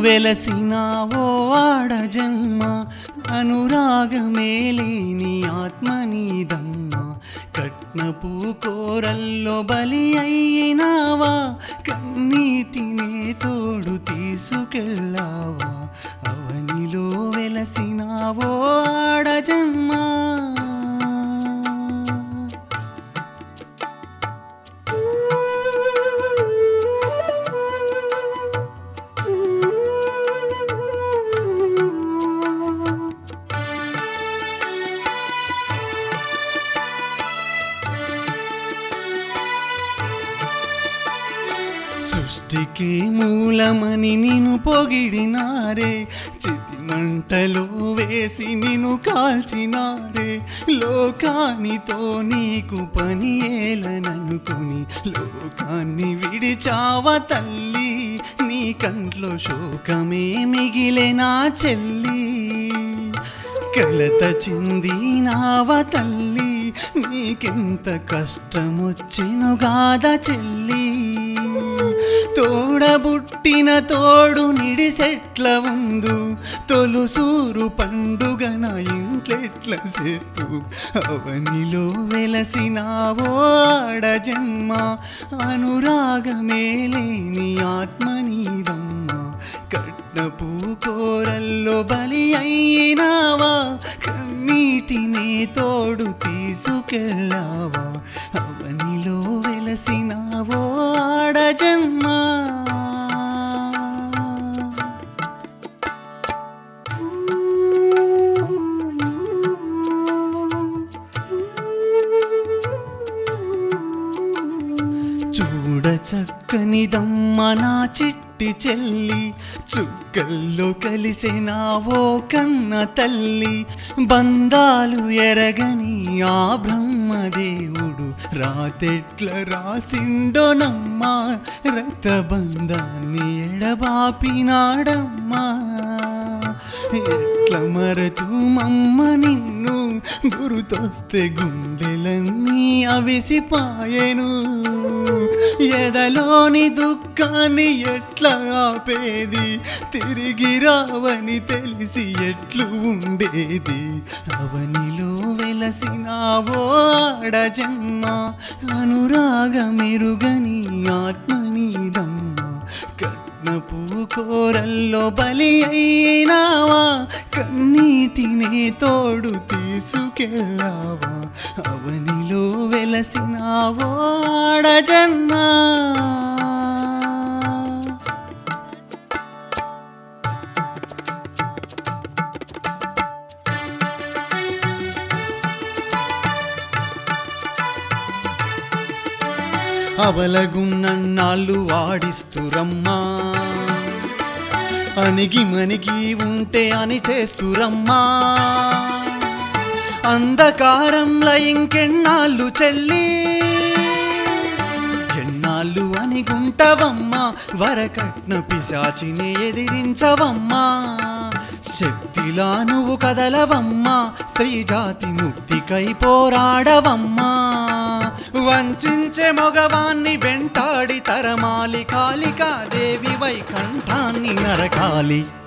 వెలసినావో ఆడ జన్మ అనురాగమేలేని ఆత్మ నీదమ్మ కట్నపు కోరల్లో బలి అయినావా కన్నీటినే తోడు తీసుకెళ్ళావా అవనిలో వెలసినావో ఆడ జన్మ సృష్టికి మూలమని నిన్ను పొగిడినారే చితి మంటలో వేసి నిన్ను కాల్చినారే లోకానితో నీకు పని ఏలననుకుని లోకాన్ని విడిచావ తల్లి నీ కంట్లో శోకమే మిగిలెనా చెల్లి కలత చెందినావ తల్లి నీకెంత కష్టమొచ్చిను గాద చెల్లి తోడబుట్టిన తోడు నిడిసెట్ల ఉందు తొలుసూరు పండుగ నా ఇంట్లెట్ల సేతు అవనిలో వెలసినావో ఆడ జన్మ అనురాగమేలేని ఆత్మ నీదమ్మ కట్నపు కోరల్లో బలి అయినావా కన్నీటినే తోడు తీసుకెళ్ళావా అవనిలో వెలసినావో ఆడ జన్మ చూడ చక్కనిదమ్మ నా చిట్టి చెల్లి చుక్కల్లో కలిసినావో కన్న తల్లి బంధాలు ఎరగని ఆ బ్రహ్మదేవుడు రాతెట్ల రాసిండోనమ్మా రక్త బంధాన్ని ఎడబాపినాడమ్మా ఎట్ల మరచు మమ్మ నిన్ను గురుతొస్తే గుండెలన్నీ అవిసిపాయెను ఎదలోని దుఃఖాన్ని ఎట్లా ఆపేది తిరిగి రావని తెలిసి ఎట్లు ఉండేది అవనిలో వెలసినావో ఆడ జన్మ అనురాగమెరుగని ఆత్మ నీదమ్మ కట్నపు కోరల్లో బలి అయినావా కన్నీటినే తోడు తీసుకెళ్ళావా అవనిలో వెలసినావో ఆడ జన్మ అవలగున్నన్నాళ్ళు వాడిస్తురమ్మా అణిగి మణిగి ఉంటే అని చేస్తురమ్మా అంధకారంలో ఇంకెన్నాళ్ళు చెల్లి ఎన్నాళ్ళు అని గుంటవమ్మా వరకట్న పిశాచిని ఎదిరించవమ్మా శక్తిలా నువ్వు కదలవమ్మా స్త్రీ జాతి ముక్తికై పోరాడవమ్మా వంచించే మగవాన్ని వెంటాడి తరమాలి కాళికాదేవి వైకంఠాన్ని నరకాలి